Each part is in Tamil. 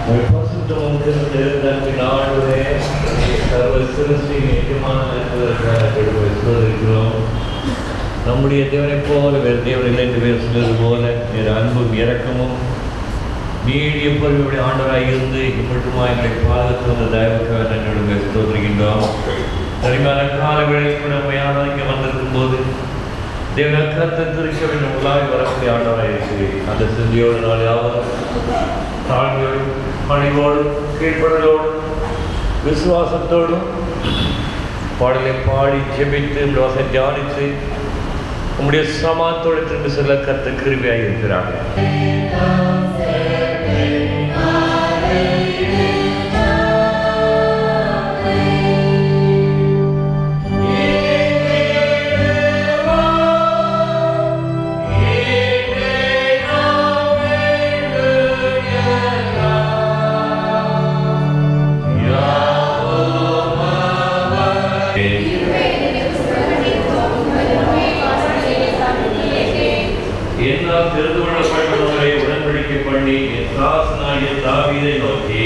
பசுத்தமும் திருத்தன்பின் ஆண்டுவே சர்வ சிறுசியின் எஜமான இருக்கிறோம் நம்முடைய தேவனைப் போல வேறு தேவன் இல்லை என்று பேர் சொன்னது போல வேறு அன்பும் இரக்கமும் நீடிய பொறுமையுடைய ஆண்டவராக இருந்து இம்மட்டுமா எங்களை பாதுகாத்து வந்த தயவுக்காக நன்றியோடு ஸ்தோத்திரிக்கின்றோம் சரிமான கால வேளைக்கு நம்ம யாரும் இங்கே வந்திருக்கும் போது தேவன கருத்தை திருக்க வேண்டும் உள்ளாய் வரக்கூடிய ஆண்டவராக இருக்கிறேன் அந்த சிந்தியோடு நாள் யாவரும் தாழ்மையோடும் பணிவோடும் கீழ்ப்படலோடும் விசுவாசத்தோடும் பாடலை பாடி ஜெபித்து வாசை தியானித்து உம்முடைய சமாத்தோடு திரும்பி செல்ல கருத்து கிருபியாக இருக்கிறார்கள் என்னால் தெரிந்து கொள்ளப்பட்டவர்களை உடன்படிக்கை பண்ணி என் தாசனாகிய தாவீதை நோக்கி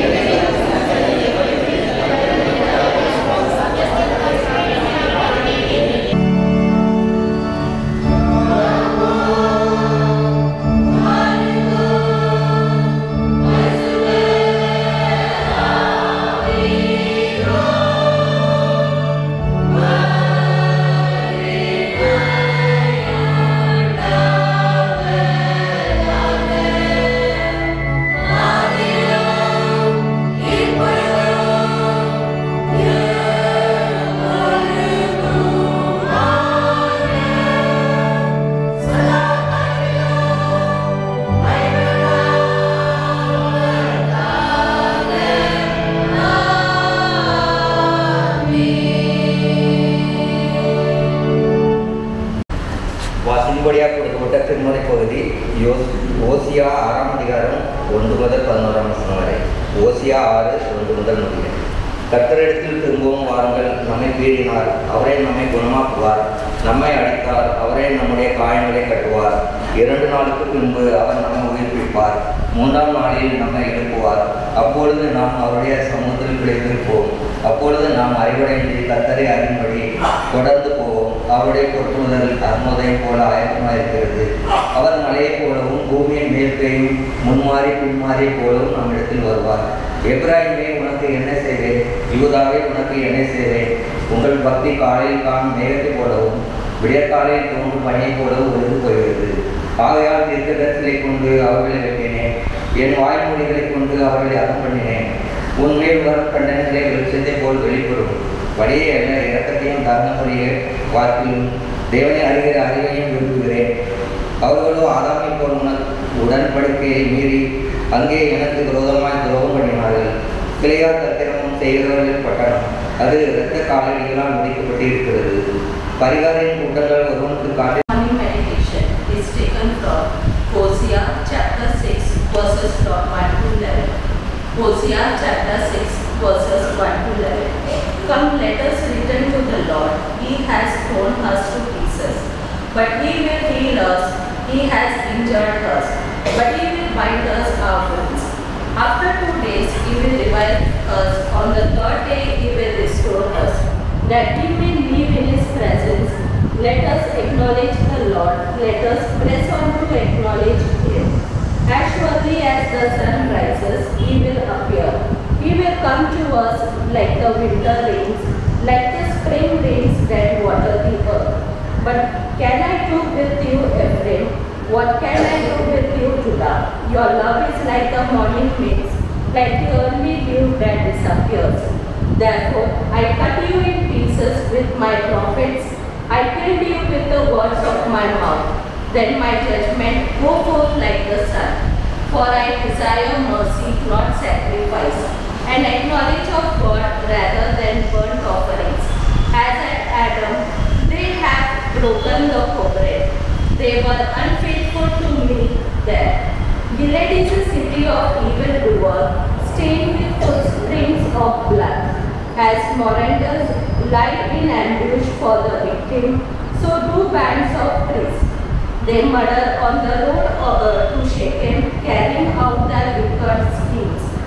வாசின்படியாக கொடுக்கப்பட்ட திருமலை பகுதி யோஸ் ஓசியா ஆறாம் அதிகாரம் ஒன்று முதல் பதினோராம் வசனம் வரை ஓசியா ஆறு ஒன்று முதல் முடியும் கர்த்தரிடத்தில் திரும்பவும் வாருங்கள் நம்மை பீறினார் அவரே நம்மை குணமாக்குவார் நம்மை அடித்தார் அவரே நம்முடைய காயங்களை கட்டுவார் இரண்டு நாளுக்கு பின்பு அவர் நம்மை உயிர்ப்பிப்பார் மூன்றாம் நாளில் நம்மை எழுப்புவார் அப்பொழுது நாம் அவருடைய சமூகத்தில் பிழைத்திருப்போம் அப்பொழுது நாம் அறிவடைந்து கர்த்தரை அறியும்படி தொடர்ந்து போவோம் அவருடைய பொறுப்புதல் அருமோதையும் போல ஆயத்தமாக இருக்கிறது அவர் மலையைப் போலவும் பூமியின் மேல் பெய்யும் முன்மாறி பின்மாறி போலவும் நம்மிடத்தில் வருவார் எப்ராஹிமே உனக்கு என்ன செய்வேன் யூதாவே உனக்கு என்ன செய்வேன் உங்கள் பக்தி காலையில் காணும் மேகத்தைப் போலவும் விடியற்காலையில் தோன்றும் பணியைப் போலவும் விழுந்து போகிறது ஆகையால் தீர்க்கதரிசலை கொண்டு அவர்களை வெட்டினேன் என் வாய்மொழிகளைக் கொண்டு அவர்களை அகம் பண்ணினேன் உன்மேல் வரும் கண்டனங்களை வெளிச்சத்தை போல் வெளிப்படும் வழியே அல்ல இரக்கத்தையும் தருணமுறைய வாக்கிலும் தேவனை அறிகிற அறிவையும் விரும்புகிறேன் அவர்களோ ஆதாமை போல் உன உடன்படிக்கையை மீறி அங்கே எனக்கு விரோதமாய் துரோகம் பண்ணினார்கள் கிளையா தத்திரமும் செய்கிறவர்கள் பட்டணம் அது இரத்த காலடிகளால் முடிக்கப்பட்டு இருக்கிறது பரிகாரின் கூட்டங்கள் ஒருவனுக்கு காட்டு Morning meditation is taken from Hosea chapter 6 verses from 1 to 11. Hosea chapter 6 verses 1 to 11. Come let us return to the Lord. He has torn us to pieces. But he will heal us. He has injured us. But he will bind us our wounds. After two days he will revive us. On the third day he will restore us. That we may live in his presence. Let us acknowledge the Lord. Let us press on to acknowledge him. As surely as the sun rises, he will appear. He will come to us like the winter rains, like the spring rains that water the earth. But can I do with you, Ephraim? What can I do with you, Judah? Your love is like the morning mist, like the early dew that disappears. Therefore, I cut you in pieces with my prophets. I killed you with the words of my mouth. Then my judgment go forth like the sun. For I desire mercy, not sacrifice, and acknowledge of God rather than burnt offerings. As at Adam, they have broken the covenant. They were unfaithful to me there. Gilead is a city of evildoer, stained with footprints of blood. As Moranders lie in ambush for the victim, so do bands of priests. They murder on the road uh, to Shechem, carrying out their wicked schemes.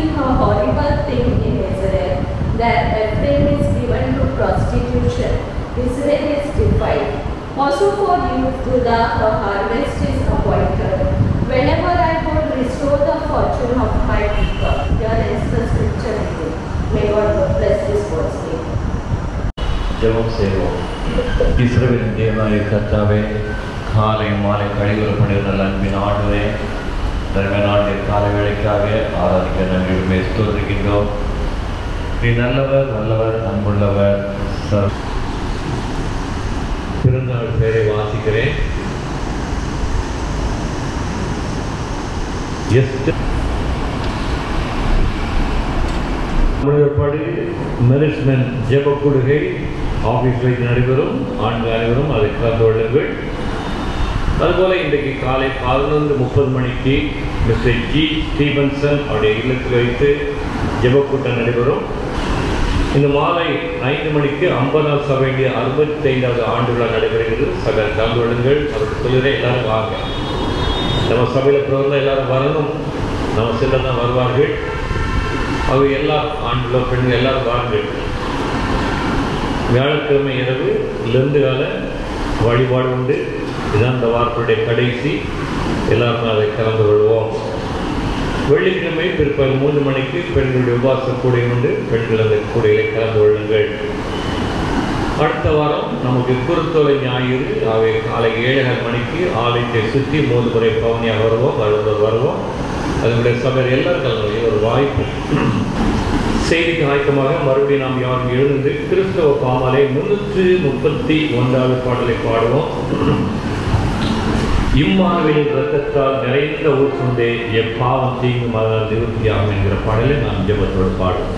see a horrible thing in Israel, that Ephraim is given to prostitution, Israel is defiled. Also for you, Judah, a harvest is appointed. Whenever I would restore the fortune of my people, here is the scripture reading. May God bless this God's name. ஜெபம் செய்வோம் இஸ்ரவேலின் தேவனாய கர்த்தாவே காலை மாலை கழிவுற பண்ணிருந்த அன்பின் ஆண்டுவே தர்ம நாட்டின் காலை வேலைக்காக ஆராதிக்க நன்றியுமே ஸ்தோத்திரிக்கின்றோம் நீ நல்லவர் நல்லவர் அன்புள்ளவர் சர் பிறந்தநாள் பெயரை வாசிக்கிறேன் எஸ்டர் படி மேனேஜ்மெண்ட் ஜெப கொடுகை ஆஃபீஸில் நடைபெறும் ஆண்கள் அனைவரும் அதை கலந்து கொள்ளுங்கள் அதுபோல இன்றைக்கு காலை பதினொன்று முப்பது மணிக்கு மிஸ்டர் ஜி ஸ்டீபன்சன் அவருடைய இல்லத்தில் வைத்து ஜெபக்கூட்டம் நடைபெறும் இந்த மாலை ஐந்து மணிக்கு ஐம்பதாம் சபையுடைய அறுபத்தி ஐந்தாவது ஆண்டு விழா நடைபெறுகிறது சக கலந்து கொள்ளுங்கள் அவருக்கு சொல்லுறேன் எல்லாரும் வாங்க நம்ம சபையில் பிறந்த எல்லாரும் வரணும் நம்ம சில தான் வருவார்கள் அவங்க எல்லா ஆண்களோ பெண்கள் எல்லாரும் வாருங்கள் வியாழக்கிழமை இரவு லெந்து கால வழிபாடு உண்டு இதுதான் இந்த வாரத்துடைய கடைசி எல்லாருமே அதை கலந்து கொள்வோம் வெள்ளிக்கிழமை பிற்பகல் மூன்று மணிக்கு பெண்களுடைய உபவாச கூடை உண்டு பெண்கள் அந்த கூடையிலே கலந்து கொள்ளுங்கள் அடுத்த வாரம் நமக்கு குருத்தொலை ஞாயிறு அவை காலை ஏழரை மணிக்கு ஆலயத்தை சுற்றி மூன்று முறை பவனியாக வருவோம் வரும்போது வருவோம் அதனுடைய சபையில் எல்லாரும் கலந்து கொள்ள ஒரு வாய்ப்பு செய்திக்கு ஆயத்தமாக மறுபடியும் நாம் யாரும் எழுந்து கிறிஸ்தவ பாமாலை முன்னூற்று முப்பத்தி ஒன்றாவது பாடலை பாடுவோம் இம்மானுவின் இரத்தத்தால் நிறைந்த ஊற்றுண்டே எப்பாவம் தீங்கு மதனால் நிவர்த்தியாகும் என்கிற பாடலை நாம் ஜெபத்தோடு பாடுவோம்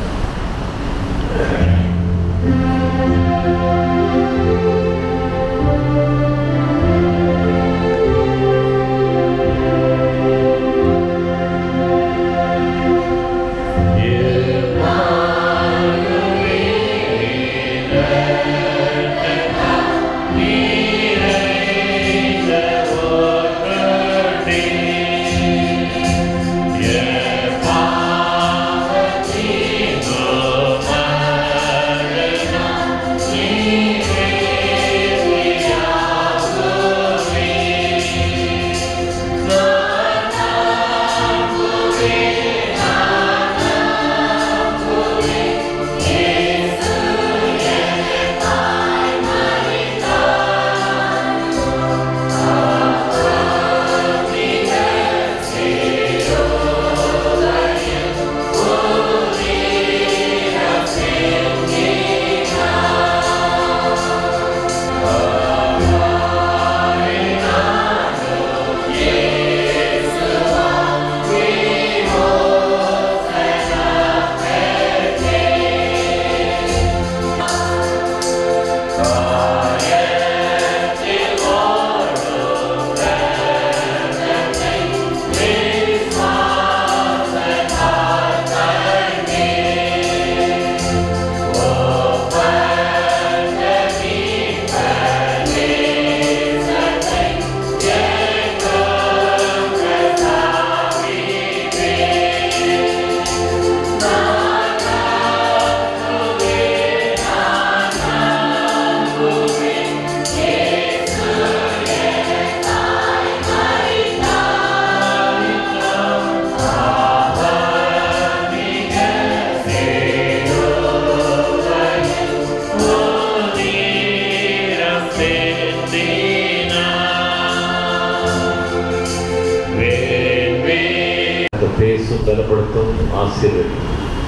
பேசும் பலப்படுத்தும் ஆசீர்வதி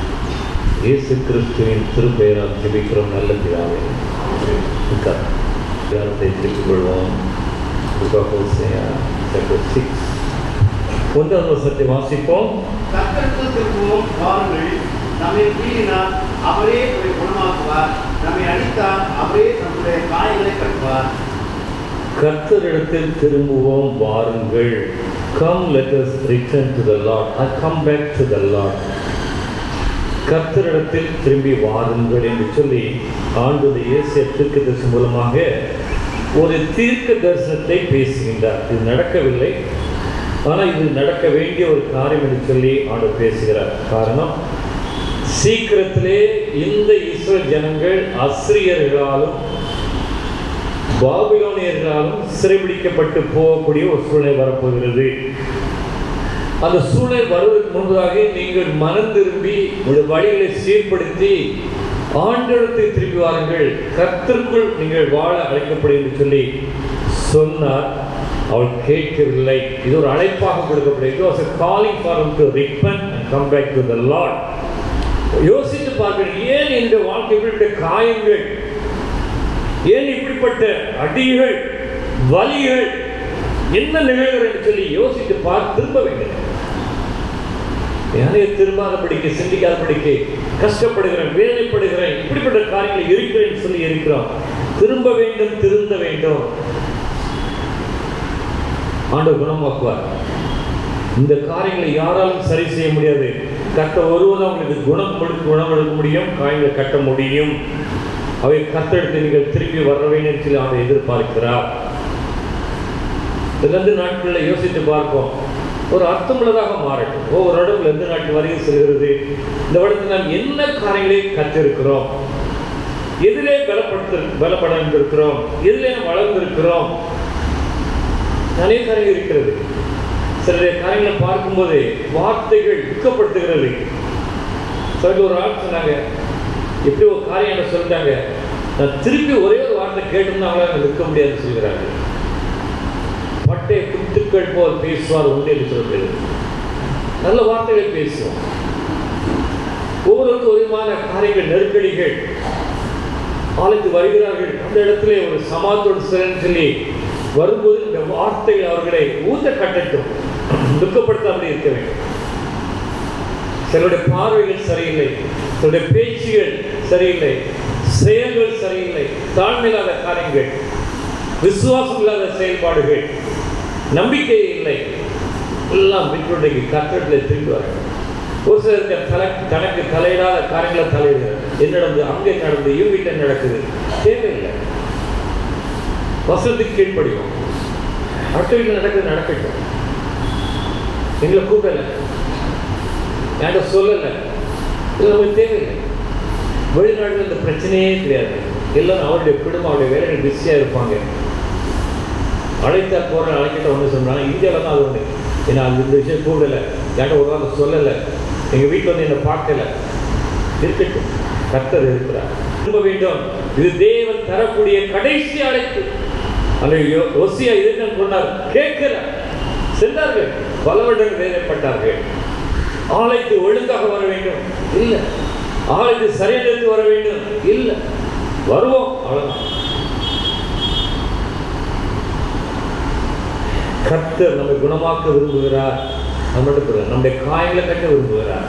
இயேசு கிறிஸ்துவின் திருப்பெயரால் ஜெபிக்கிறோம் நல்ல பிதாவே தியானத்தை திருப்பிக் கொள்வோம் சிக்ஸ் ஒன்றாவது வசத்தை வாசிப்போம் கர்த்தருக்கு திரும்பவும் வாருங்கள் நம்மை மீறினார் அவரே நம்மை குணமாக்குவார் நம்மை அடித்தார் அவரே நம்முடைய காயங்களை கட்டுவார் கர்த்தரிடத்தில் திரும்புவோம் வாருங்கள் come let us return to the Lord I come back to the Lord கர்த்தரிடத்தில் திரும்பி வாருங்கள் என்று சொல்லி ஆண்டு இயேசு தீர்க்கதரிசி மூலமாக ஒரு தீர்க்க தரிசனத்தை பேசுகின்றார் இது நடக்கவில்லை ஆனால் இது நடக்க வேண்டிய ஒரு காரியம் என்று சொல்லி ஆண்டவர் பேசுகிறார் காரணம் சீக்கிரத்திலே இந்த இஸ்ரேல் ஜனங்கள் அசிரியர்களாலும் பாபிலோனியர்களாலும் சிறைபிடிக்கப்பட்டு போகக்கூடிய ஒரு சூழ்நிலை வரப்போகிறது அந்த சூழ்நிலை வருவதற்கு முன்பதாக நீங்கள் மனம் திரும்பி உங்களுடைய வழிகளை சீர்படுத்தி ஆண்டவத்தை திரும்பி வாருங்கள் கர்த்தருக்குள் நீங்கள் வாழ அழைக்கப்படும் என்று சொல்லி சொன்னார் அவள் கேட்கவில்லை இது ஒரு அழைப்பாக கொடுக்கப்படுகிறது it was a calling for them to repent and come back to the Lord யோசித்து பார்க்கிறேன் ஏன் இந்த வாழ்க்கை இப்படிப்பட்ட காயங்கள் ஏன் இப்படிப்பட்ட அடிகள் வலிகள் என்ன நிகழ்கிறது என்று சொல்லி யோசித்து பார்த்து திரும்ப வேண்டும் யாரையும் திரும்பாதபடிக்கு சிந்திக்காதபடிக்கு கஷ்டப்படுகிறேன் வேதனைப்படுகிறேன் இப்படிப்பட்ட காரியங்கள் இருக்கிறேன்னு சொல்லி இருக்கிறோம் திரும்ப வேண்டும் திருந்த வேண்டும் ஆண்டவர் குணமாக்குவார் இந்த காரியங்களை யாராலும் சரி செய்ய முடியாது கட்ட ஒருவரும் அவங்களுக்கு குணம் கொடுக்க குணம் கொடுக்க முடியும் காயங்களை கட்ட முடியும் அவை கத்தெடுத்து நீங்கள் திருப்பி வர வேண்டும் சொல்லி அவனை எதிர்பார்க்கிறார் இந்த ரெண்டு நாட்களில் யோசித்து பார்ப்போம் ஒரு அர்த்தமுள்ளதாக மாறட்டும் ஒவ்வொரு இடத்துல எந்த நாட்டு வரையும் செல்கிறது இந்த இடத்துல நாம் என்ன காரியங்களை கற்றிருக்கிறோம் எதிலே பலப்படுத்த பலப்படைந்திருக்கிறோம் எதிலே நாம் வளர்ந்திருக்கிறோம் நிறைய காரியங்கள் இருக்கிறது சில காரியங்களை பார்க்கும்போது வார்த்தைகள் துக்கப்படுத்துகிறது சில ஒரு ஆள் சொன்னாங்க எப்படி ஒரு காரியம் என்ன சொல்லிட்டாங்க நான் திருப்பி ஒரே ஒரு வார்த்தை கேட்டோம்னா அவங்களால நிற்க முடியாதுன்னு சொல்கிறாங்க பட்டை குத்துக்கள் போல் பேசுவார் உண்டு என்று சொல்கிறது நல்ல வார்த்தைகள் பேசுவோம் ஒவ்வொருவருக்கும் ஒரு விதமான காரியங்கள் நெருக்கடிகள் ஆளுக்கு வருகிறார்கள் அந்த இடத்துல ஒரு சமாத்தோடு சிறன்னு சொல்லி வரும்போது இந்த வார்த்தைகள் அவர்களை ஊத்த கட்டட்டும் துக்கப்படுத்தாமல் இருக்க வேண்டும் சிலருடைய பார்வைகள் சரியில்லை சிலருடைய பேச்சுகள் சரியில்லை செயல்கள் சரியில்லை தாழ்மையில்லாத காரியங்கள் விசுவாசம் இல்லாத செயல்பாடுகள் நம்பிக்கை இல்லை எல்லாம் விட்டுடைக்கு கத்தத்தில் திரும்பி வர ஒரு சிலருக்கு தலை தனக்கு தலையிடாத காரியங்களை தலையிடுகிறார் என்ன நடந்தது அங்கே நடந்தது இவங்க வீட்டில் நடக்குது தேவையில்லை வசத்துக்கு கீழ்ப்படியும் அடுத்த வீட்டில் நடக்குது நடக்கட்டும் எங்களை கூப்பிடல என்கிட்ட சொல்லலை இது நமக்கு தேவையில்லை வெளிநாட்டில் இந்த பிரச்சனையே கிடையாது எல்லாரும் அவருடைய குடும்பம் அவருடைய வேலைகள் பிஸியாக இருப்பாங்க அழைத்தா போகிற அழைக்கிட்ட ஒன்று சொன்னாங்க இந்தியாவில் தான் அது ஒன்று ஏன்னா அது இந்த விஷயம் கூப்பிடலை என்கிட்ட ஒரு வாரம் சொல்லலை எங்கள் வீட்டில் வந்து என்னை பார்க்கல இருக்கட்டும் கர்த்தர் இருக்கிறார் திரும்ப வேண்டும் இது தேவன் தரக்கூடிய கடைசி அழைப்பு அந்த யோ- யோசியா இதுன்னு சொன்னார் கேட்கல சென்றார்கள் பல வருடங்கள் வேதனைப்பட்டார்கள் ஆலைக்கு ஒழுங்காக வர வேண்டும் இல்லை ஆலைக்கு சரியானது வர வேண்டும் இல்லை வருவோம் அவ்வளவுதான் கர்த்தர் நம்மை குணமாக்க விரும்புகிறார் அது மட்டும் இல்லை, நம்முடைய காயங்களை கட்ட விரும்புகிறார்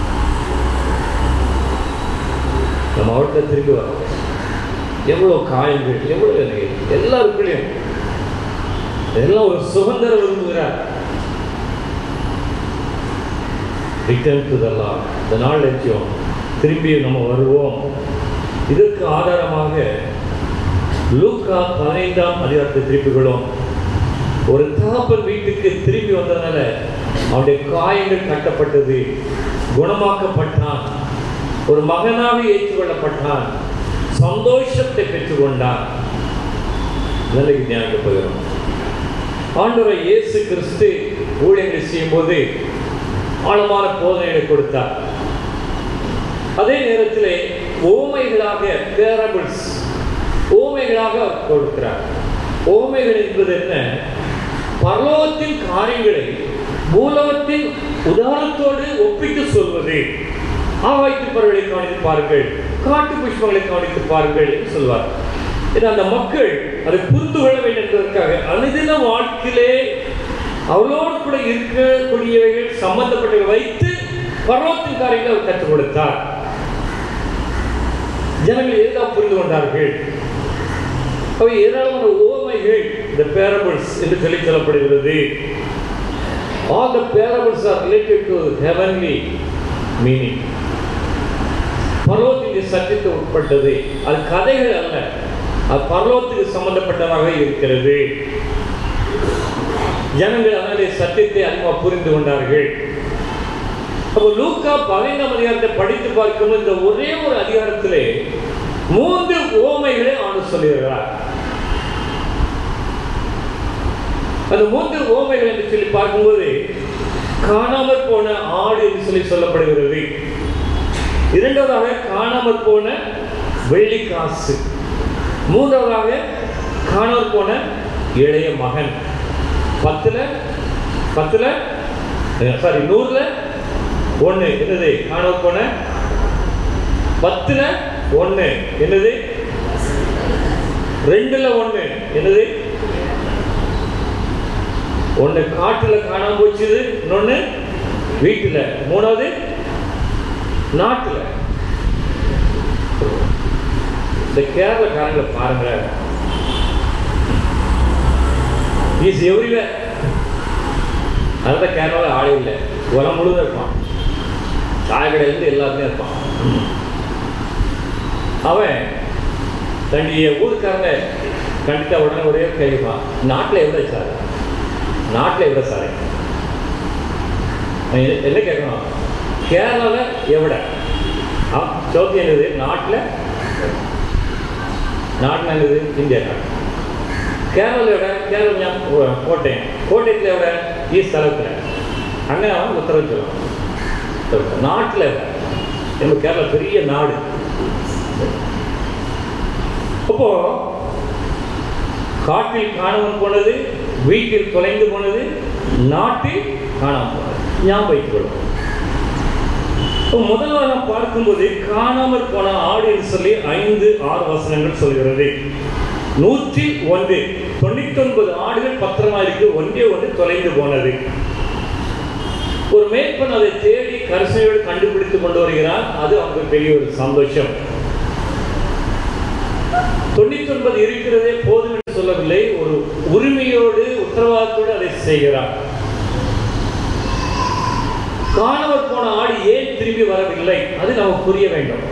நம்ம அவர்கிட்ட திரும்பி வரோம் எவ்வளோ காயங்கள் எவ்வளோ வேதனைகள் எல்லாருக்குள்ளேயும் எல்லாம் ஒரு சுதந்திர விரும்புகிறார் ரிட்டர்ன் டு த லா இந்த நாள் லட்சியம் திரும்பி நம்ம வருவோம் இதற்கு ஆதாரமாக லூக்கா பதினைந்தாம் அதிகாரத்தை திருப்பிகளும் ஒரு தகப்பன் வீட்டுக்கு திரும்பி வந்ததுனால அவனுடைய காயங்கள் கட்டப்பட்டது குணமாக்கப்பட்டான் ஒரு மகனாக ஏற்றுக்கொள்ளப்பட்டான் சந்தோஷத்தை பெற்றுக்கொண்டான் நிலைக்கு தியானிக்க போகிறோம் ஆண்டவரை இயேசு கிறிஸ்து ஊழியங்களை செய்யும்போது ஆழமான போதனைகளை கொடுத்தார் அதே நேரத்தில் ஓமைகளாக பேரபிள்ஸ் ஓமைகளாக அவர் கொடுக்கிறார் ஓமைகள் என்பது என்ன பரலோகத்தின் காரியங்களை பூலோகத்தின் உதாரணத்தோடு ஒப்பிட்டு சொல்வது ஆவாய்த்து பறவைகளை கவனித்து பாருங்கள் காட்டு புஷ்பங்களை கவனித்து பாருங்கள் என்று சொல்வார் ஏன்னா அந்த மக்கள் அதை புரிந்து கொள்ள வேண்டும் என்பதற்காக அனுதின வாழ்க்கையிலே அவளோடு கூட இருக்கக்கூடியவைகள் சம்பந்தப்பட்டவை வைத்து பரலோகத்தின் காரியங்களை அவர் கற்றுக் கொடுத்தார் ஜனங்கள் எளிதாக புரிந்து கொண்டார்கள் அவை ஏராளமான ஓமைகள் இந்த பேரபிள்ஸ் என்று சொல்லி சொல்லப்படுகிறது all the parables are related to heavenly meaning பர்வத்தின் சத்தியத்தை உட்பட்டது அது கதைகள் அல்ல அது பர்வத்துக்கு சம்பந்தப்பட்டதாக இருக்கிறது ஜனங்கள் அதனாலே சத்தியத்தை அதிகமாக புரிந்து கொண்டார்கள் அப்போ லூக்கா பதினைந்தாம் அதிகாரத்தை படித்து பார்க்கும்போது இந்த ஒரே ஒரு அதிகாரத்திலே மூன்று ஓமைகளை ஆண்டு சொல்லுகிறார் அந்த மூன்று ஓமைகள் என்று சொல்லி பார்க்கும்போது காணாமற் போன ஆடு என்று சொல்லி சொல்லப்படுகிறது இரண்டாவதாக காணாமற் போன வெள்ளி காசு மூன்றாவதாக காணாமற் போன இளைய மகன் பத்துல பத்துல சாரி நூறுல ஒண்ணு என்னது காணாமற் போன பத்துல ஒண்ணு என்னது ரெண்டுல ஒண்ணு என்னது ஒண்ணு காட்டுல காணாம போச்சுது இன்னொன்னு வீட்டுல மூணாவது நாட்டுல இந்த கேரளக்காரங்களை பாருங்களேன் இஸ் எவ்ரிவேர் அதுதான் கேரளாவில் ஆளே இல்லை உலம் முழுதும் இருப்பான் சாயக்கடையிலேருந்து எல்லாத்துலேயும் இருப்பான் அவன் தன்னுடைய ஊருக்காரங்க கண்டித்தா உடனே ஒரே கேட்பான் நாட்டில் எவ்வளோ சார் நாட்டில் எவ்வளோ சார் என்ன கேட்கணும் கேரளாவில் எவ்வளோ சோத்தி என்னது நாட்டில் நாட்டில் என்னது இந்தியா நாடு கேரளாவில் எவ்வளோ கேரளா ஞா- ஓ- கோட்டயம் கோட்டயத்தில் எவ்வளோ ஈஸ்ட் தளத்தில் அங்கே அவன் உத்தரவு சொல்லுவான் நாட்டில் நம்ம கேரளா பெரிய நாடு அப்போ காட்டில் காணாமல் போனது வீட்டில் தொலைந்து போனது நாட்டில் காணாமல் போனது ஞாபகம் வைத்துக் கொள்ளும் இப்போ முதல்ல நாம் பார்க்கும்போது காணாமல் போன ஆடு என்று சொல்லி ஐந்து ஆறு வசனங்கள் சொல்கிறது நூற்றி ஒன்று தொண்ணூத்தி ஒன்பது ஆடுகள் பத்திரமா இருக்கு ஒன்றே ஒன்று தொலைந்து போனது ஒரு மேற்பன் அதை தேடி கரிசனையோடு கண்டுபிடித்து கொண்டு வருகிறான் அது அவங்களுக்கு பெரிய ஒரு சந்தோஷம் தொண்ணூத்தி ஒன்பது இருக்கிறதே போதும் என்று சொல்லவில்லை ஒரு உரிமையோடு உத்தரவாதத்தோடு அதை செய்கிறார் காணவர் போன ஆடு ஏன் திரும்பி வரவில்லை அது நமக்கு புரிய வேண்டும்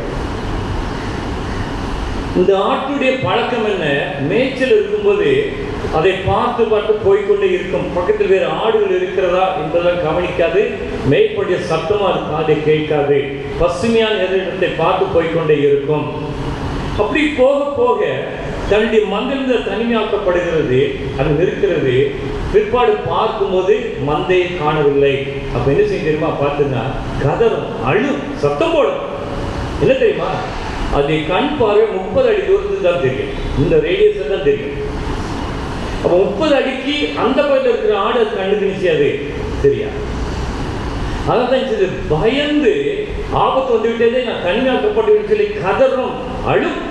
இந்த ஆட்டுடைய பழக்கம் என்ன மேய்ச்சல் இருக்கும்போது அதை பார்த்து பார்த்து போய்க்கொண்டே இருக்கும் பக்கத்தில் வேறு ஆடுகள் இருக்கிறதா என்பதெல்லாம் கவனிக்காது மேய்ப்படைய சத்தம் அது காதை கேட்காது பசுமையான இடத்தை பார்த்து போய்க்கொண்டே இருக்கும் அப்படி போக போக தன்னுடைய மந்திலிருந்து தனிமையாக்கப்படுகிறது அது நிற்கிறது பிற்பாடு பார்க்கும்போது மந்தையை காணவில்லை அப்ப என்ன செய்ய தெரியுமா பார்த்துன்னா கதறும் அழும் சத்தம் போடும் என்ன தெரியுமா அது கண் பார்வை முப்பது அடி தூரத்துக்கு தான் தெரியும் இந்த ரேடியஸ் தான் தெரியும் அப்போ முப்பது அடிக்கு அந்த பக்கத்தில் இருக்கிற ஆடு அது கண்ணுக்கு நிச்சயாது சரியா அதான் இது பயந்து ஆபத்து வந்து விட்டதே நான் தனியாக்கப்பட்டு சொல்லி கதறும் அழும்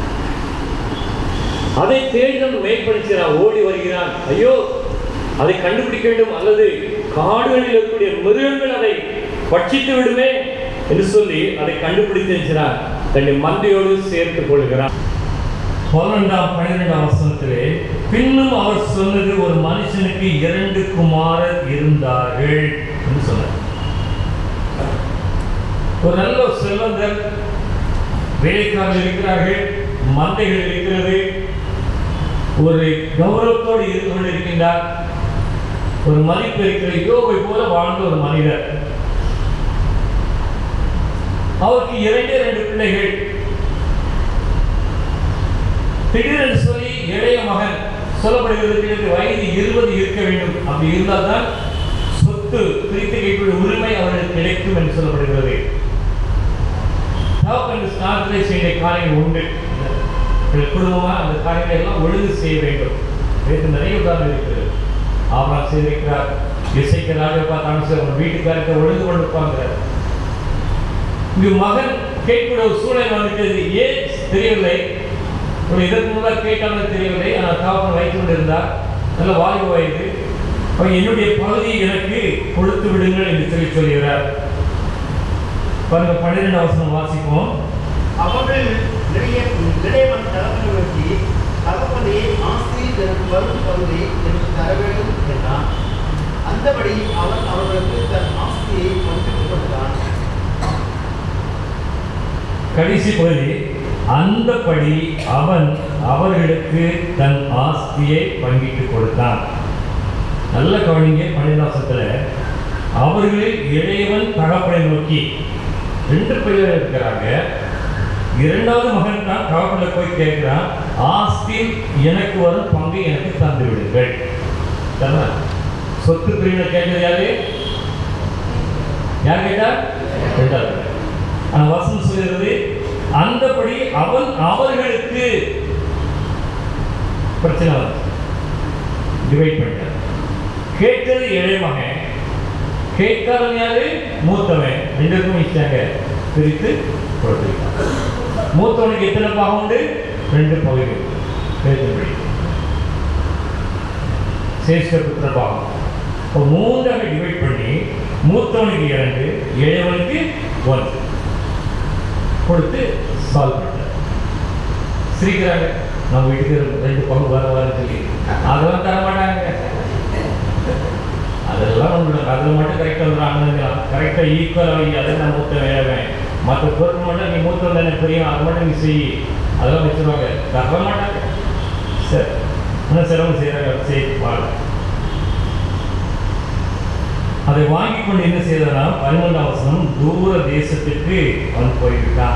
அதை தேடிதான் மேற்படிச்சான் ஓடி வருகிறான் ஐயோ அதை கண்டுபிடிக்க வேண்டும் அல்லது காடுகளில் இருக்கக்கூடிய மிருகங்கள் அதை பட்சித்து விடுமே என்று சொல்லி அதை கண்டுபிடித்து இருக்கிறான் தன்னுடைய மந்தையோடு சேர்த்துக் கொள்கிறான் பதினொன்றாம் பன்னிரெண்டாம் வசனத்திலே பின்னும் அவர் சொன்னது ஒரு மனுஷனுக்கு இரண்டு குமாரர் இருந்தார்கள் என்று சொன்னார் ஒரு நல்ல ஒரு செல்வந்தர் வேலைக்காரர்கள் இருக்கிறார்கள் மந்தைகள் இருக்கிறது ஒரு கௌரவத்தோடு இருந்து கொண்டிருக்கின்றார் ஒரு மதிப்பு இருக்கிற யோகை போல வாழ்ந்த ஒரு மனிதர் அவருக்கு இரண்டே ரெண்டு பிள்ளைகள் திடீரென்று சொல்லி இளைய மகன் சொல்லப்படுகிறது எனக்கு வயது இருபது இருக்க வேண்டும் அப்படி இருந்தால் தான் சொத்து பிரித்து கைக்கூடிய உரிமை அவர்களுக்கு கிடைக்கும் என்று சொல்லப்படுகிறது தகப்பன் ஸ்நானத்திலே செய்த காரியங்கள் உண்டு எங்கள் குடும்பமா அந்த காரியங்களை எல்லாம் ஒழுங்கு செய்ய வேண்டும் நேற்று நிறைய உதாரணம் இருக்கிறது ஆபரா செய்திருக்கிறார் இசைக்கு ராஜா பார்த்தாலும் சரி அவங்க வீட்டுக்காரத்தை ஒழுங்கு கொண்டு இருப்பாங்க இங்கு மகன் கேட்கக்கூடிய ஒரு சூழ்நிலை வந்துட்டது ஏன் தெரியவில்லை ஒரு இதற்கு முன்னால் கேட்டாலும் தெரியவில்லை ஆனால் தகப்பன் வைத்து கொண்டிருந்தார் நல்ல வாலிப வயது அவர் என்னுடைய பகுதியை எனக்கு கொடுத்து விடுங்கள் என்று சொல்லி சொல்கிறார் பாருங்க பன்னிரெண்டு அவசரம் வாசிப்போம் அவர்கள் நிறைய இளையவன் தகவலை நோக்கி தகவலே ஆஸ்தி எனக்கு வரும் பகுதி எனக்கு தர வேண்டும் என்றான் அந்தபடி அவன் அவர்களுக்கு தன் ஆஸ்தியை பங்கிட்டு கொடுத்தான் கடைசி பகுதி அந்தபடி அவன் அவர்களுக்கு தன் ஆஸ்தியை பங்கிட்டு கொடுத்தான் நல்ல கவனிங்க பன்னிரண்டாசத்தில் அவர்களில் இளையவன் தகப்பனை நோக்கி ரெண்டு பேர் இருக்கிறாங்க இரண்டாவது மகன் தான் தகப்பனை போய் கேட்கிறான் ஆஸ்தியில் எனக்கு வரும் பங்கை எனக்கு தந்து விடுங்கள் சரியா? சொத்து பிரிவினை கேட்டது யாரு யார் கேட்டா ரெண்டாவது ஆனா வசனம் சொல்கிறது அந்தபடி அவன் அவர்களுக்கு பிரச்சனை வந்து டிவைட் பண்ணிட்டார் கேட்டது இளைய மகன் கேட்காதவன் யாரு மூத்தவன் ரெண்டு பேருக்கும் இஷ்டாங்க பிரித்து கொடுத்துருக்கான் மூத்தவனுக்கு எத்தனை பாகம் உண்டு ரெண்டு பகுதி பேசும்படி சேஷ்ட புத்திர பாகம் இப்போ மூன்றாக டிவைட் பண்ணி மூத்தவனுக்கு இரண்டு இளையவனுக்கு ஒன்று கொடுத்து சால்வ் பண்ணிட்டார் சிரிக்கிறாங்க நம்ம வீட்டுக்கு ரெண்டு பங்கு வர வரன்னு சொல்லி அதெல்லாம் தர மாட்டாங்க அதெல்லாம் ஒன்று அதில் மட்டும் கரெக்டாக வந்துடுறாங்க கரெக்டாக ஈக்குவலாக அதை நான் மூத்த வேலை மற்ற பொருள் மட்டும் நீ மூத்தம் தானே தெரியும் அதை மட்டும் நீ செய் அதெல்லாம் வச்சுருவாங்க தர மாட்டாங்க சரி ஆனால் சிரமம் செய்கிறாங்க செய் வாழ அதை வாங்கி கொண்டு என்ன செய்தனா பதிமூன்றாம் வசனம் தூர தேசத்துக்கு அவன் போய்விட்டான்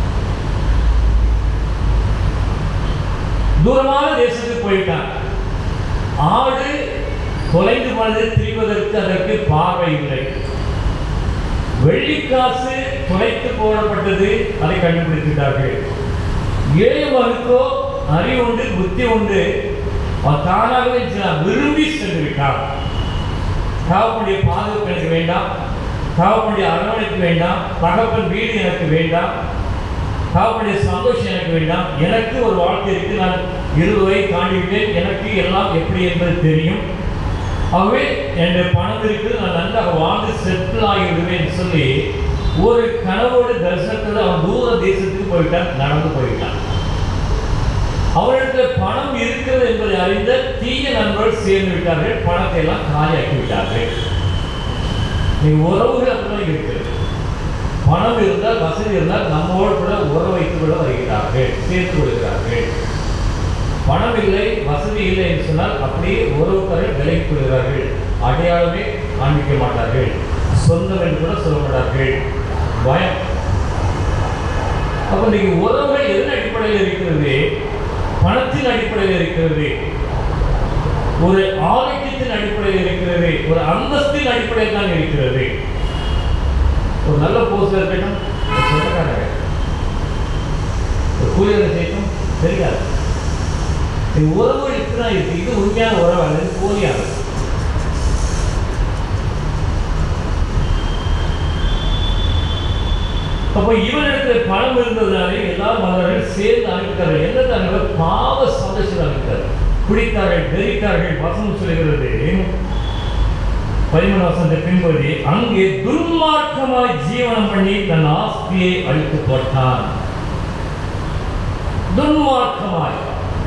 தூரமான தேசத்துக்கு போயிட்டான் ஆடு தொலைந்து போனது திரிவதற்கு அதற்கு பார்வை இல்லை வெள்ளிக்காசு தொலைத்து போடப்பட்டது அதை கண்டுபிடித்துட்டார்கள் ஏழைவனுக்கோ அறிவு உண்டு புத்தி உண்டு அவன் தானாகவே சென்றான். விரும்பி சென்று விட்டான் தகப்பனுடைய பாதுகாப்பு எனக்கு வேண்டாம் தகப்பனுடைய அரவணைப்பு வேண்டாம் தகப்பன் வீடு எனக்கு வேண்டாம் தகப்பனுடைய சந்தோஷம் எனக்கு வேண்டாம் எனக்கு ஒரு வாழ்க்கை இருக்கு நான் இருபது வயது தாண்டிவிட்டேன் எனக்கு எல்லாம் எப்படி என்பது தெரியும் ஆகவே என்னுடைய பணம் இருக்குது நான் நன்றாக வாழ்ந்து செட்டில் ஆகிவிடுவேன் சொல்லி ஒரு கனவோடு தரிசனத்தில் அவன் தூர தேசத்துக்கு போயிட்டான் நடந்து போயிட்டான் அவரிடத்தில் பணம் இருக்கிறது என்பதை அறிந்த தீய நண்பர்கள் சேர்ந்து விட்டார்கள் பணத்தை எல்லாம் காலியாக்கி விட்டார்கள் நீ உறவுகள் அப்படிதான் இருக்கிறது பணம் இருந்தால் வசதி இருந்தால் நம்மோடு கூட உறவு வைத்து கூட வருகிறார்கள் சேர்த்து விடுகிறார்கள் பணம் இல்லை வசதி இல்லை என்று சொன்னால் அப்படியே உறவுக்காரர்கள் விலைக்கு கொள்கிறார்கள் அடையாளமே காண்பிக்க மாட்டார்கள் சொந்தம் என்று கூட சொல்ல மாட்டார்கள் பயம் அப்ப நீங்க உறவுகள் எதன் அடிப்படையில் இருக்கிறது பணத்தின் அடிப்படையில் இருக்கிறது ஒரு ஆரோக்கியத்தின் அடிப்படையில் இருக்கிறது ஒரு அந்தஸ்தின் அடிப்படையில் தான் இருக்கிறது ஒரு நல்ல போஸ்ட் இருக்கட்டும் ஒரு சொந்தக்காரங்க ஒரு கூலியரை செய்யட்டும் தெரியாது இது உறவு இப்படிதான் இருக்கு இது உண்மையான உறவு அல்லது போலியானது அப்போ இவனிடத்துல பணம் இருந்ததுனாலே எல்லா மன்னர்கள் சேர்ந்து அனுப்பிட்டார்கள் என்ன தாங்க பாவ சந்தோஷம் அனுப்பிட்டார் குடித்தார்கள் வெறித்தார்கள் வசனம் சொல்கிறது பதிமூணு வசந்த பின்பகுதி அங்கே துன்மார்க்கமாய் ஜீவனம் பண்ணி தன் ஆஸ்தியை அழித்து போட்டான் துன்மார்க்கமாய்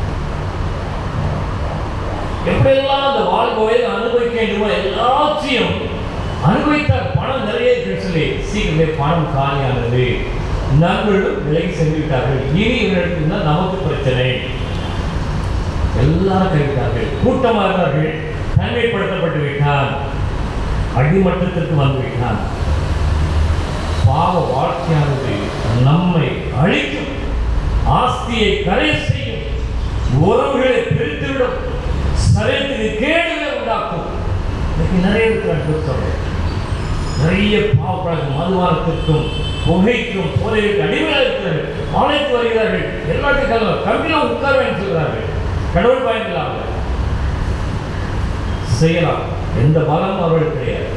எப்படியெல்லாம் அந்த வாழ்க்கையை அனுபவிக்க வேண்டுமோ எல்லாத்தையும் அனுபவித்தார் பணம் நிறைய இருக்குன்னு சொல்லி சீக்கிரமே பணம் காலியானது நண்பர்களும் விலைக்கு சென்று விட்டார்கள் இனி இவர்களுக்கு தான் நமக்கு பிரச்சனை எல்லாரும் கைவிட்டார்கள் கூட்டமாக இருந்தார்கள் தனிமைப்படுத்தப்பட்டு விட்டான் அடிமட்டத்திற்கு வந்து விட்டான் பாவ வாழ்க்கையானது நம்மை அழிக்கும் ஆஸ்தியை கரை செய்யும் உறவுகளை பிரித்துவிடும் சரீரத்துக்கு கேடுகளை உண்டாக்கும் இன்னைக்கு நிறைய இருக்கிறாங்க சொல்றேன் நிறைய பாவப்பழக்கம் மதுவானத்திற்கும் புகைக்கும் போதைக்கு அடிமையாக இருக்கிறார்கள் ஆலைக்கு வருகிறார்கள் எல்லாத்தையும் கலவை கம்பியில் உட்கார வேண்டும் சொல்கிறார்கள் கடவுள் பயன் இல்லாமல் செய்யலாம் எந்த பலம் அவர்கள் கிடையாது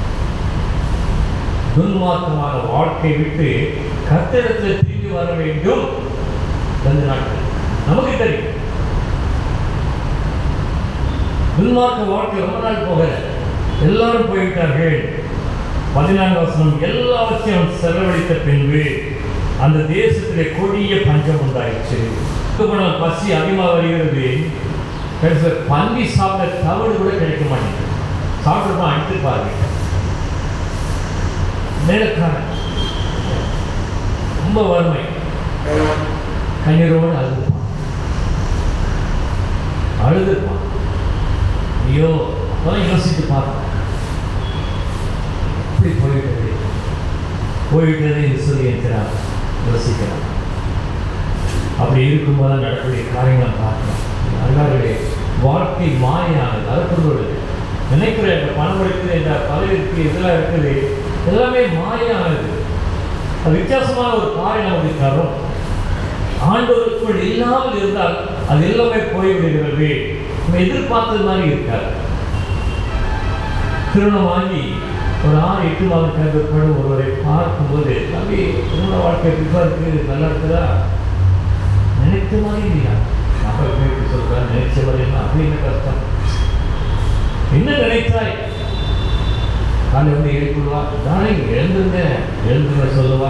துன்மார்க்கமான வாழ்க்கை விட்டு கத்திடத்தில் திரும்பி வர வேண்டும் ரெண்டு நாட்கள் நமக்கு தெரியும் துன்மார்க்க வாழ்க்கை ரொம்ப நாள் போகல எல்லாரும் போய்விட்டார்கள் பதினான்கு வசனம் எல்லாவற்றையும் செலவழித்த பின்பு அந்த தேசத்திலே கொடிய பஞ்சம் உண்டாயிற்று போனால் பசி அதிகமாக வருகிறது கடைசியில் பன்றி சாப்பிட்ட தவிடு கூட கிடைக்க மாட்டேங்குது சாப்பிட்ருப்போம் அடித்து பாருங்க நிலக்காரன் ரொம்ப வறுமை கண்ணீரோடு அழுதுப்பான் அழுதுப்பான் ஐயோ அதெல்லாம் யோசித்து பார்க்கணும் இப்படி போயிட்டது போயிட்டது என்று சொல்லி இருக்கிறார் யோசிக்கிறார் அப்படி இருக்கும்போது நடக்கக்கூடிய காரியங்களை பார்க்கணும் அல்லாருடைய வாழ்க்கை மாயானது அறுப்புள்ளது நினைக்கிற இந்த பணம் இருக்குது இந்த பதவி இருக்குது இதெல்லாம் இருக்குது எல்லாமே மாயானது அது வித்தியாசமான ஒரு காரியம் நமக்கு தரும் ஆண்டவருக்குள் இல்லாமல் இருந்தால் அது எல்லாமே போய்விடுகிறது நம்ம எதிர்பார்த்தது மாதிரி இருக்காது திருமணம் வாங்கி ஒரு ஆறு எட்டு மாதம் கருதப்படும் ஒருவரை பார்க்கும்போது தம்பி திருமண வாழ்க்கை எப்படி இருக்கு நல்லா இருக்குதா நினைத்த மாதிரி இல்லையா நம்ம எப்படி சொல்கிறேன் நினைச்ச மாதிரி இல்லை அப்படின்னு கஷ்டம் என்ன நினைத்தாய் காலை வந்து எழுப்பிடுவா நானே எழுந்துங்க எழுந்துங்க சொல்லுவா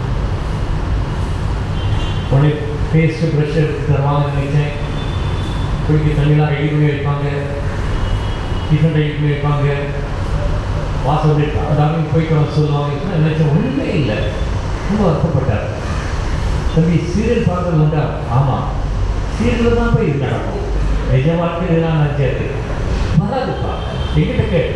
உடனே பேஸ்ட் ப்ரெஷ் எடுத்து தருவாங்க நினைச்சேன் குளிக்க தண்ணிலாம் ரெடி பண்ணி வைப்பாங்க டிஃபன் ரெடி பண்ணி வைப்பாங்க வாசல் அதாவது போய்ட்டு வர சொல்லுவாங்க இப்படி நினைச்சேன் ஒன்றுமே இல்லை ரொம்ப வருத்தப்பட்டார் தம்பி சீரியல் பார்க்கறது உண்டா ஆமாம் சீரியலில் தான் போய் இது நடக்கும் நிஜ வாழ்க்கையில் இதெல்லாம் நினச்சது வராதுப்பா எங்கிட்ட கேட்டு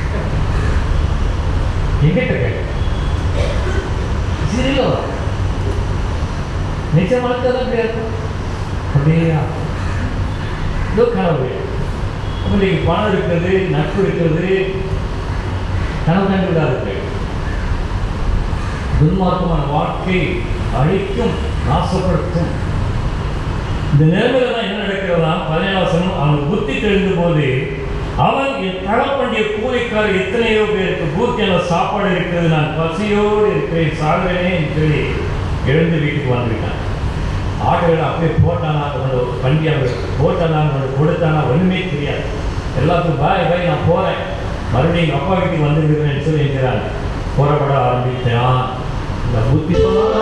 எங்கிட்ட கேட்டு சீரியலில் வரும் நிஜ வாழ்க்கை தான் இப்படியா இருக்கும் அப்படியா இதோ கனவு உங்களுக்கு பணம் இருக்கிறது நட்பு இருக்கிறது கனவு கண்டுவிடா இருக்கு துன்மார்க்கமான வாழ்க்கை அழிக்கும் நாசப்படுத்தும் இந்த நிலைமையில தான் என்ன நடக்கிறதா பதினேழாசனம் அவன் புத்தி தெரிந்த போது அவன் என் தகப்பண்டிய கூலிக்காரர் எத்தனையோ பேருக்கு பூத்தியான சாப்பாடு இருக்கிறது நான் பசியோடு இருக்கிறேன் சாகிறேனே என்று சொல்லி எழுந்து வீட்டுக்கு வந்துவிட்டான் ஆட்டோவில் அப்படியே போட்டானா கொண்டு வண்டி அவங்க போட்டானா கொண்டு கொடுத்தானா ஒன்றுமே தெரியாது எல்லாத்துக்கும் பாய் பாய் நான் போகிறேன் மறுபடியும் எங்கள் அப்பா வீட்டுக்கு வந்துருக்கிறேன்னு சொல்லி இருக்கிறாங்க புறப்பட ஆரம்பித்தான் இந்த புத்தி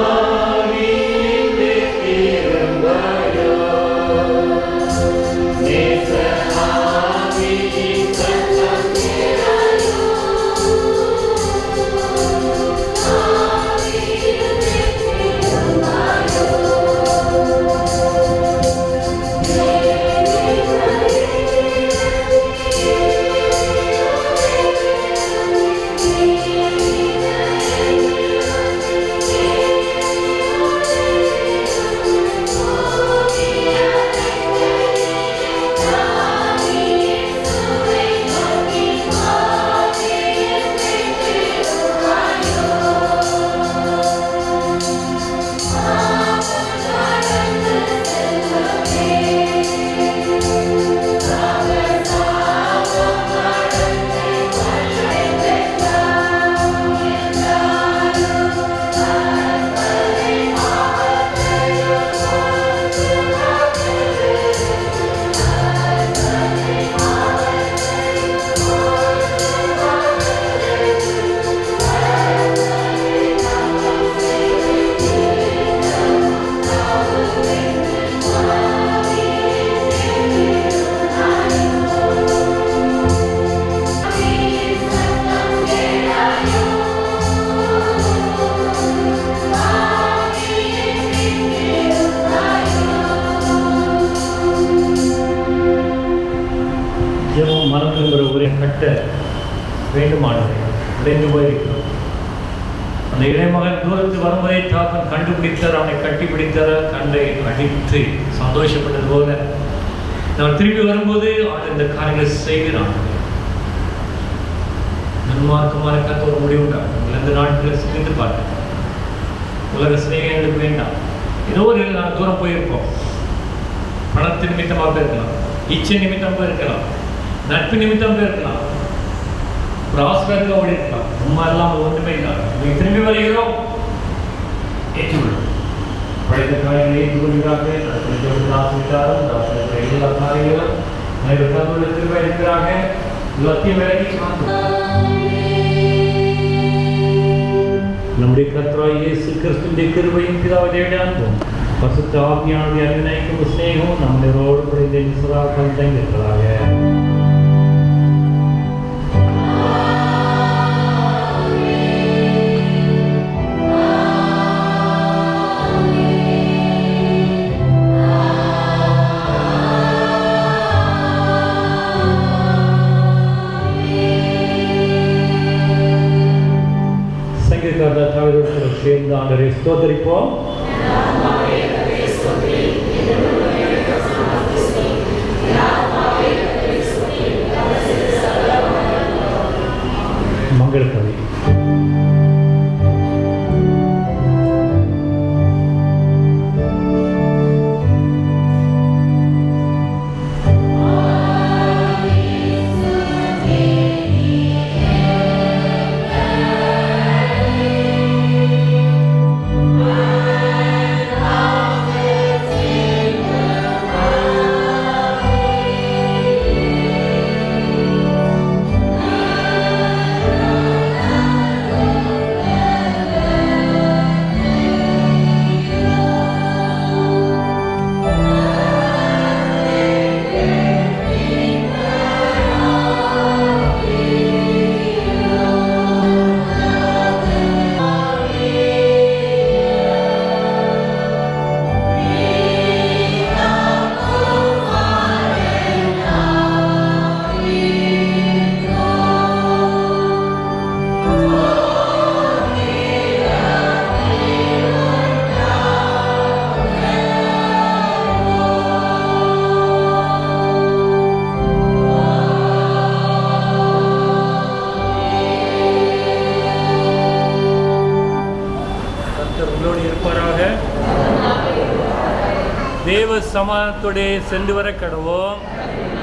ஜெபம் மனம் திரும்புகிற ஊரை கட்ட வேண்டுமானது உடைந்து போயிருக்கிறோம் அந்த இளைமகன் தூரத்து வருவதை தாப்பன் கண்டுபிடித்தார் அவனை கட்டி பிடித்தார் கண்டை அடித்து சந்தோஷப்பட்டது போல நான் திரும்பி வரும்போது அவன் இந்த காரியங்களை செய்கிறான் நன்மார்க்கமான கத்த ஒரு முடிவுண்டான் இந்த நாட்களில் சிந்தித்து பார்த்தேன் உலக சிநேகங்களுக்கு வேண்டாம் ஏதோ ஒரு நான் தூரம் போயிருக்கோம் பணத்து நிமித்தமாக போயிருக்கலாம் இச்சை நிமித்தம் போயிருக்கலாம் நட்பு நிமித்தம் போயிருக்கலாம் ஒரு ஆசிரியர்கள் ஓடி இருக்கலாம் சும்மா இல்லாமல் ஒன்றுமே இல்லை இன்னைக்கு திரும்பி வருகிறோம் ஏற்றுக்கொள்ளும் பழைய காரியங்களை ஏற்றுக்கொள்கிறார்கள் நடத்தி ஆசிரியாரும் டாக்டர் எல்லா காரியங்களும் அனைவரும் தங்களுடைய திரும்ப இருக்கிறாங்க எல்லாத்தையும் விலகி நம்முடைய கர்த்தராய் இயேசு கிறிஸ்துவின் கிருபையும் பிதாவுடைய அன்பும் பசுத்த ஆவியானுடைய அபிநயிக்கும் ஸ்நேகமும் நம்மளோடு குறைந்த சதா கந்தங்கிறதாக ஆவியோடு சேர்ந்து ஆண்டரை ஸ்தோத்தரிப்போம் மங்களக்கவி கர்த்தர் உங்களோடு இருப்பாராக தேவ சமாதத்தோடே சென்று வர கடவோம்